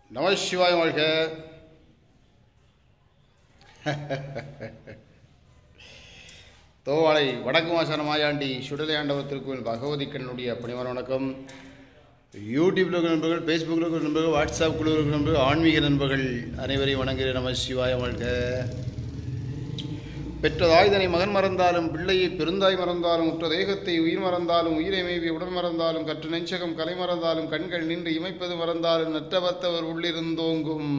நம சிவாய வாழ்க தோவாளை வடக்கு மாசான மாயாண்டி சுடலையாண்டவர் திருக்கோவில் பகவதிக்கனுடைய பணிவான வணக்கம் யூடியூப்பில் இருக்கிற நண்பர்கள் ஃபேஸ்புக்கில் இருக்கிற நண்பர்கள் வாட்ஸ்அப் குழு இருக்கிற நண்பர்கள் ஆன்மீக நண்பர்கள் அனைவரையும் வணங்குகிறேன் நம சிவாய வாழ்க பெற்றதாய் தன்னை மகன் மறந்தாலும் பிள்ளையை பெருந்தாய் மறந்தாலும் உற்ற தேகத்தை உயிர் மறந்தாலும் உயிரை மேவி உடல் மறந்தாலும் கற்று நெஞ்சகம் கலை மறந்தாலும் கண்கள் நின்று இமைப்பது மறந்தாலும் நற்றவத்தவர் உள்ளிருந்தோங்கும்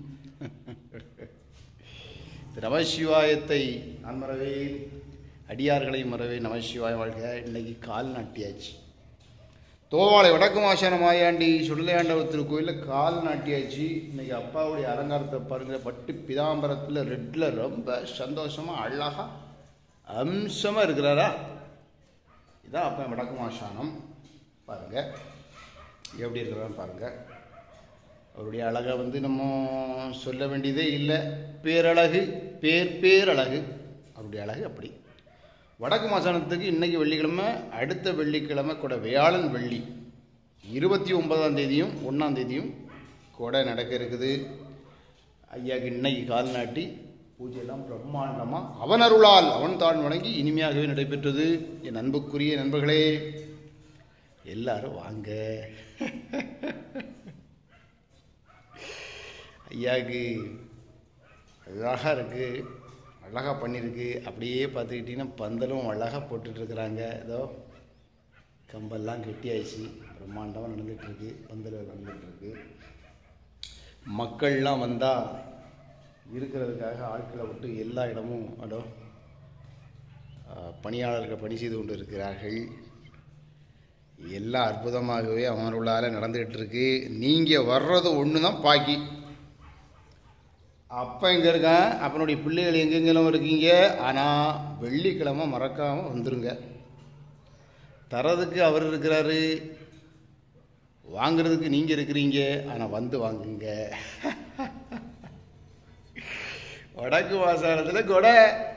நமசிவாயத்தை நான் மறவேன் அடியார்களை மறவே நமசிவாய வாழ்க இன்னைக்கு கால் நாட்டியாச்சு தோவாளை வடக்கு மாசான மாயாண்டி சுடலையாண்டவர் திருக்கோயிலில் கால் நாட்டியாச்சு இன்னைக்கு அப்பாவுடைய அலங்காரத்தை பாருங்க பட்டு பிதாம்பரத்தில் ரெட்டில் ரொம்ப சந்தோஷமாக அழகாக அம்சமாக இருக்கிறாரா இதான் அப்பா வடக்கு மாசானம் பாருங்க எப்படி இருக்கிறான்னு பாருங்க அவருடைய அழகை வந்து நம்ம சொல்ல வேண்டியதே இல்லை பேரழகு பேர் பேரழகு அவருடைய அழகு அப்படி வடக்கு மாசானத்துக்கு இன்னைக்கு வெள்ளிக்கிழமை அடுத்த வெள்ளிக்கிழமை கூட வியாழன் வெள்ளி இருபத்தி ஒன்பதாம் தேதியும் ஒன்றாம் தேதியும் கொடை நடக்க இருக்குது ஐயாக்கு இன்னைக்கு கால் நாட்டி பூஜையெல்லாம் பிரம்மாண்டமாக அவன் அருளால் அவன் தான் வணங்கி இனிமையாகவே நடைபெற்றது என் அன்புக்குரிய நண்பர்களே எல்லாரும் வாங்க ஐயாவுக்கு அழகாக இருக்குது அழகாக பண்ணியிருக்கு அப்படியே பார்த்துக்கிட்டிங்கன்னா பந்தலும் அழகாக போட்டுட்ருக்குறாங்க ஏதோ கம்பெல்லாம் கெட்டியாயிடுச்சு பிரம்மாண்டமாக நடந்துகிட்ருக்கு பந்தல் நடந்துகிட்ருக்கு மக்கள்லாம் வந்தால் இருக்கிறதுக்காக ஆட்களை விட்டு எல்லா இடமும் அதோ பணியாளர்கள் பணி செய்து கொண்டு இருக்கிறார்கள் எல்லாம் அற்புதமாகவே அமர்வுளால் நடந்துகிட்டு இருக்கு நீங்கள் வர்றது ஒன்று தான் பாக்கி அப்பா எங்கே இருக்கான் அப்பனுடைய பிள்ளைகள் எங்கெங்கெல்லாம் இருக்கீங்க ஆனால் வெள்ளிக்கிழமை மறக்காமல் வந்துருங்க தரதுக்கு அவர் இருக்கிறாரு வாங்குறதுக்கு நீங்கள் இருக்கிறீங்க ஆனால் வந்து வாங்குங்க வடக்கு வாசாரத்தில் கொடை